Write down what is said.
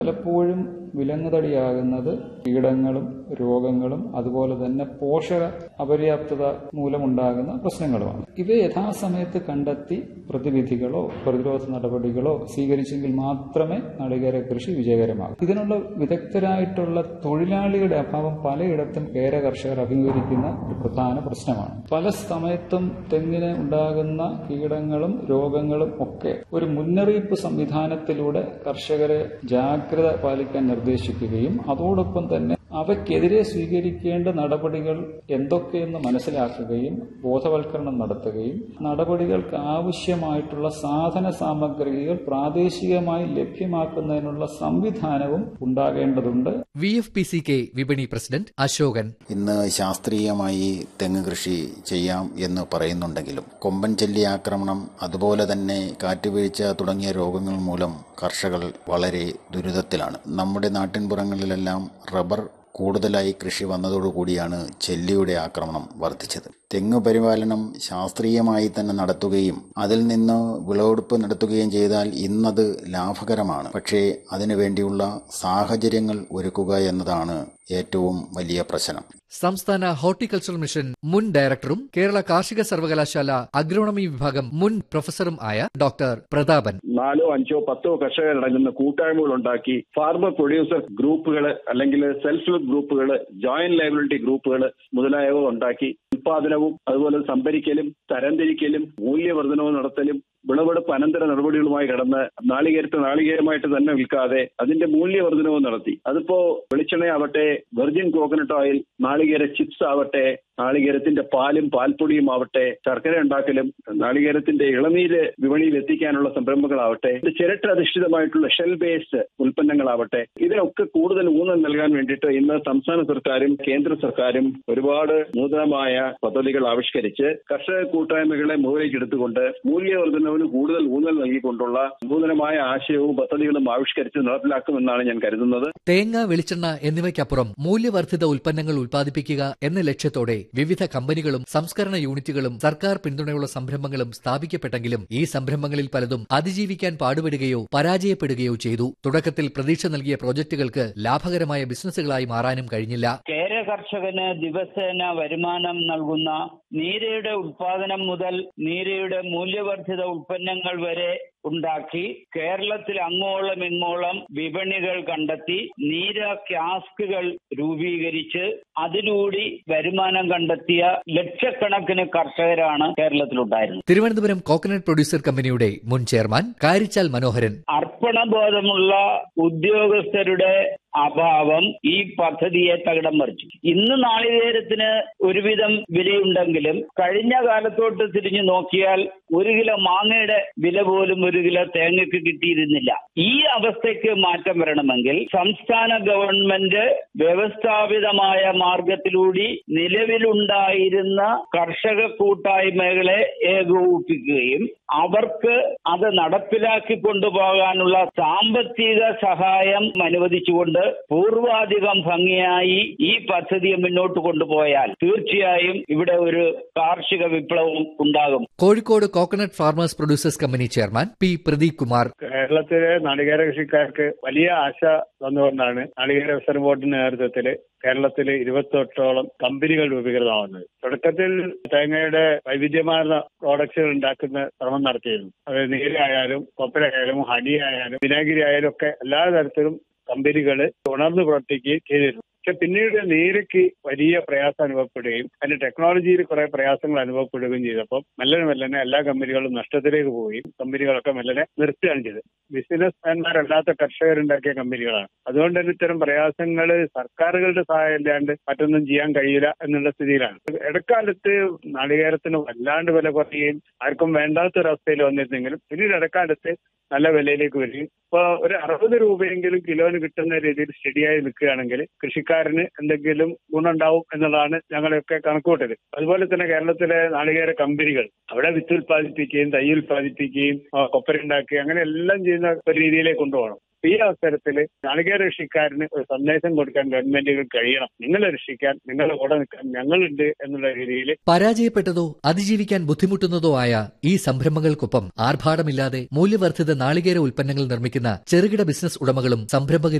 പലപ്പോഴും വിലങ്ങുതടിയാകുന്നത് കീടങ്ങളും രോഗങ്ങളും അതുപോലെ തന്നെ പോഷക അപര്യാപ്തത മൂലമുണ്ടാകുന്ന പ്രശ്നങ്ങളുമാണ് ഇവ യഥാസമയത്ത് കണ്ടെത്തി പ്രതിവിധികളോ പ്രതിരോധ നടപടികളോ സ്വീകരിച്ചെങ്കിൽ മാത്രമേ നാളികേര കൃഷി വിജയകരമാകൂ ഇതിനുള്ള വിദഗ്ധരായിട്ടുള്ള തൊഴിലാളികളുടെ അഭാവം പലയിടത്തും കേര കർഷകർ അഭിമുഖീകരിക്കുന്ന ഒരു പ്രധാന പ്രശ്നമാണ് പല സമയത്തും തെങ്ങിന് ഉണ്ടാകുന്ന കീടങ്ങളും രോഗങ്ങളും ഒക്കെ ഒരു മുന്നറിയിപ്പ് സംവിധാനത്തിലൂടെ കർഷകരെ ജാഗ്രത പാലിക്കാൻ നിർദ്ദേശിക്കുകയും അതോടൊപ്പം തന്നെ അവയ്ക്കെതിരെ സ്വീകരിക്കേണ്ട നടപടികൾ എന്തൊക്കെയെന്ന് മനസ്സിലാക്കുകയും ബോധവൽക്കരണം നടത്തുകയും നടപടികൾക്ക് ആവശ്യമായിട്ടുള്ള സാധന സാമഗ്രികൾ പ്രാദേശികമായി ലഭ്യമാക്കുന്നതിനുള്ള സംവിധാനവും ഉണ്ടാകേണ്ടതുണ്ട് V F P C K വിപണി പ്രസിഡന്റ് അശോകൻ ഇന്ന് ശാസ്ത്രീയമായി തെങ്ങ് കൃഷി ചെയ്യാം എന്ന് പറയുന്നുണ്ടെങ്കിലും കൊമ്പൻ ചെല്ലി ആക്രമണം അതുപോലെ തന്നെ കാറ്റുവീഴ്ച തുടങ്ങിയ രോഗങ്ങൾ മൂലം കർഷകർ വളരെ ദുരിതത്തിലാണ് നമ്മുടെ നാട്ടിൻപുറങ്ങളിലെല്ലാം റബ്ബർ കൂടുതലായി കൃഷി വന്നതോടുകൂടിയാണ് ചെല്ലിയുടെ ആക്രമണം വർദ്ധിച്ചത് തെങ്ങ് പരിപാലനം ശാസ്ത്രീയമായി തന്നെ നടത്തുകയും അതിൽ നിന്ന് വിളവെടുപ്പ് നടത്തുകയും ചെയ്താൽ ഇന്നത് ലാഭകരമാണ് പക്ഷേ അതിനുവേണ്ടിയുള്ള സാഹചര്യങ്ങൾ ഒരുക്കുക എന്നതാണ് ഏറ്റവും വലിയ പ്രശ്നം സംസ്ഥാന ഹോർട്ടിക്കൾച്ചർ മിഷൻ മുൻ ഡയറക്ടറും കേരള കാർഷിക സർവകലാശാല അഗ്രോണമി വിഭാഗം മുൻ പ്രൊഫസറും ആയ ഡോക്ടർ പ്രതാപൻ നാലോ അഞ്ചോ പത്തോ കർഷകരടങ്ങുന്ന കൂട്ടായ്മകൾ ഉണ്ടാക്കി ഫാർമർ പ്രൊഡ്യൂസർ ഗ്രൂപ്പുകൾ അല്ലെങ്കിൽ സെൽഫ് ഹെൽപ്പ് ഗ്രൂപ്പുകൾ ജോയിന്റ് ലൈബിലിറ്റി ഗ്രൂപ്പുകൾ മുതലായവ ഉണ്ടാക്കി ഉൽപാദനവും അതുപോലെ സംഭരിക്കലും തരംതിരിക്കലും മൂല്യവർദ്ധനവും നടത്തലും വിളവെടുപ്പ് അനന്തര നടപടികളുമായി കടന്ന് നാളികേരത്തെ നാളികേരമായിട്ട് തന്നെ വിൽക്കാതെ അതിന്റെ മൂല്യവർദ്ധനവും നടത്തി അതിപ്പോ വെളിച്ചെണ്ണയാവട്ടെ വെർജിൻ കോക്കനട്ട് ഓയിൽ നാളികേര ചിപ്സ് ആവട്ടെ നാളികേരത്തിന്റെ പാലും പാൽപ്പൊടിയും ആവട്ടെ ശർക്കര ഉണ്ടാക്കലും നാളികേരത്തിന്റെ ഇളനീര് വിപണിയിൽ എത്തിക്കാനുള്ള സംരംഭങ്ങളാവട്ടെ ഇത് ചിരട്ട അധിഷ്ഠിതമായിട്ടുള്ള ഷെൽ ബേസ്ഡ് ഉൽപ്പന്നങ്ങളാവട്ടെ ഇതിനൊക്കെ കൂടുതൽ ഊന്നൽ നൽകാൻ വേണ്ടിയിട്ട് ഇന്ന് സംസ്ഥാന സർക്കാരും കേന്ദ്ര സർക്കാരും ഒരുപാട് നൂതനമായ പദ്ധതികൾ ആവിഷ്കരിച്ച് കർഷക കൂട്ടായ്മകളെ മുകളിലേക്ക് എടുത്തുകൊണ്ട് മൂല്യവർദ്ധനവിന് കൂടുതൽ ഊന്നൽ നൽകിക്കൊണ്ടുള്ള നൂതനമായ ആശയവും പദ്ധതികളും ആവിഷ്കരിച്ച് നടപ്പിലാക്കുമെന്നാണ് ഞാൻ കരുതുന്നത് തേങ്ങ വെളിച്ചെണ്ണ എന്നിവയ്ക്കപ്പുറം മൂല്യവർദ്ധിത ഉൽപ്പന്നങ്ങൾ ഉൽപ്പാദിപ്പിക്കുക എന്ന ലക്ഷ്യത്തോടെ വിവിധ കമ്പനികളും സംസ്കരണ യൂണിറ്റുകളും സർക്കാർ പിന്തുണയുള്ള സംരംഭങ്ങളും സ്ഥാപിക്കപ്പെട്ടെങ്കിലും ഈ സംരംഭങ്ങളിൽ പലതും അതിജീവിക്കാൻ പാടുപെടുകയോ പരാജയപ്പെടുകയോ ചെയ്തു തുടക്കത്തിൽ പ്രതീക്ഷ നൽകിയ പ്രോജക്റ്റുകൾക്ക് ലാഭകരമായ ബിസിനസ്സുകളായി മാറാനും കഴിഞ്ഞില്ല കേര കർഷകന് ദിവസേന വരുമാനം നൽകുന്ന നീരയുടെ ഉൽപാദനം മുതൽ നീരയുടെ മൂല്യവർദ്ധിത ഉൽപ്പന്നങ്ങൾ വരെ ഉണ്ടാക്കി കേരളത്തിൽ അങ്ങോളം ഇങ്ങോളം വിപണികൾ കണ്ടെത്തി നീര ക്യാസ്കുകൾ രൂപീകരിച്ച് അതിലൂടെ വരുമാനം കണ്ടെത്തിയ ലക്ഷക്കണക്കിന് കർഷകരാണ് കേരളത്തിലുണ്ടായിരുന്നത് തിരുവനന്തപുരം കോക്കനട്ട് പ്രൊഡ്യൂസർ കമ്പനിയുടെ മുൻ ചെയർമാൻ കാരിച്ചാൽ മനോഹരൻ അർപ്പണബോധമുള്ള ഉദ്യോഗസ്ഥരുടെ അഭാവം ഈ പദ്ധതിയെ തകിടം മറിച്ചു ഇന്ന് നാളികേരത്തിന് ഒരുവിധം വിലയുണ്ടെങ്കിലും കഴിഞ്ഞ കാലത്തോട്ട് തിരിഞ്ഞു നോക്കിയാൽ ഒരു കിലോ മാങ്ങയുടെ വില പോലും ഒരു കിലോ തേങ്ങയ്ക്ക് കിട്ടിയിരുന്നില്ല ഈ അവസ്ഥയ്ക്ക് മാറ്റം വരണമെങ്കിൽ സംസ്ഥാന ഗവൺമെന്റ് വ്യവസ്ഥാപിതമായ മാർഗത്തിലൂടെ നിലവിലുണ്ടായിരുന്ന കർഷക കൂട്ടായ്മകളെ ഏകോപിപ്പിക്കുകയും അവർക്ക് അത് നടപ്പിലാക്കി കൊണ്ടുപോകാനുള്ള സാമ്പത്തിക സഹായം അനുവദിച്ചുകൊണ്ട് പൂർവാധികം ഭംഗിയായി ഈ പദ്ധതിയെ മുന്നോട്ട് കൊണ്ടുപോയാൽ തീർച്ചയായും ഇവിടെ ഒരു കാർഷിക വിപ്ലവം ഉണ്ടാകും Kozhikode coconut farmers producers company chairman P Pradeep Kumar കേരളത്തിലെ നാളികേര കൃഷിക്കാർക്ക് വലിയ ആശ വന്നുകൊണ്ടാണ് നാളികേര വികസന ബോർഡിന്റെ നേതൃത്വത്തിൽ കേരളത്തിൽ ഇരുപത്തെട്ടോളം കമ്പനികൾ രൂപീകൃതമാവുന്നത് തുടക്കത്തിൽ തേങ്ങയുടെ വൈവിധ്യമാർന്ന പ്രോഡക്ട്സുകൾ ഉണ്ടാക്കുന്ന ശ്രമം നടത്തിയിരുന്നു അത് നീരായാലും കൊപ്പരയായാലും ഹണി ആയാലും വിനാഗിരി ആയാലും ഒക്കെ എല്ലാ തരത്തിലും കമ്പനികൾ ഉണർന്നു പ്രവർത്തിക്കുകയും ചെയ്തിരുന്നു പക്ഷെ പിന്നീട് നീരയ്ക്ക് വലിയ പ്രയാസം അനുഭവപ്പെടുകയും അതിന്റെ ടെക്നോളജിയിൽ കുറെ പ്രയാസങ്ങൾ അനുഭവപ്പെടുകയും ചെയ്തപ്പോൾ മെല്ലനെ മെല്ലനെ എല്ലാ കമ്പനികളും നഷ്ടത്തിലേക്ക് പോവുകയും കമ്പനികളൊക്കെ മെല്ലനെ നിർത്തുകയാണ് ചെയ്തത് ബിസിനസ്മാൻമാരല്ലാത്ത കർഷകരുണ്ടാക്കിയ കമ്പനികളാണ് അതുകൊണ്ട് തന്നെ ഇത്തരം പ്രയാസങ്ങൾ സർക്കാരുകളുടെ സഹായം ഇല്ലാണ്ട് മറ്റൊന്നും ചെയ്യാൻ കഴിയില്ല എന്നുള്ള സ്ഥിതിയിലാണ് ഇടക്കാലത്ത് നാളികേരത്തിന് വല്ലാണ്ട് വില കുറയുകയും ആർക്കും വേണ്ടാത്തൊരവസ്ഥയിൽ വന്നിരുന്നെങ്കിലും പിന്നീട് ഇടക്കാലത്ത് നല്ല വിലയിലേക്ക് വരികയും ഇപ്പൊ ഒരു അറുപത് രൂപയെങ്കിലും കിലോന് കിട്ടുന്ന രീതിയിൽ സ്റ്റഡിയായി നിൽക്കുകയാണെങ്കിൽ കൃഷിക്കാരന് എന്തെങ്കിലും ഗുണമുണ്ടാവും എന്നുള്ളതാണ് ഞങ്ങളെയൊക്കെ കണക്കൂട്ടൽ അതുപോലെ തന്നെ കേരളത്തിലെ നാളികേര കമ്പനികൾ അവിടെ വിത്ത് ഉൽപ്പാദിപ്പിക്കുകയും തൈ ഉൽപ്പാദിപ്പിക്കുകയും കൊപ്പര ഉണ്ടാക്കുകയും അങ്ങനെ എല്ലാം ചെയ്യുന്ന ഒരു രീതിയിലേക്ക് കൊണ്ടുപോകണം ഈ അവസരത്തിൽ നാളികേര കൃഷിക്കാരന് ഒരു സന്ദേശം കൊടുക്കാൻ ഗവൺമെന്റുകൾ കഴിയണം നിങ്ങളെ രക്ഷിക്കാൻ നിങ്ങളുടെ കൂടെ നിൽക്കാൻ ഞങ്ങളുണ്ട് എന്നുള്ള രീതിയിൽ പരാജയപ്പെട്ടതോ അതിജീവിക്കാൻ ബുദ്ധിമുട്ടുന്നതോ ആയ ഈ സംരംഭങ്ങൾക്കൊപ്പം ആർഭാടമില്ലാതെ മൂല്യവർദ്ധിത നാളികേര ഉൽപ്പന്നങ്ങൾ നിർമ്മിക്കുന്ന ചെറുകിട ബിസിനസ് ഉടമകളും സംരംഭകരും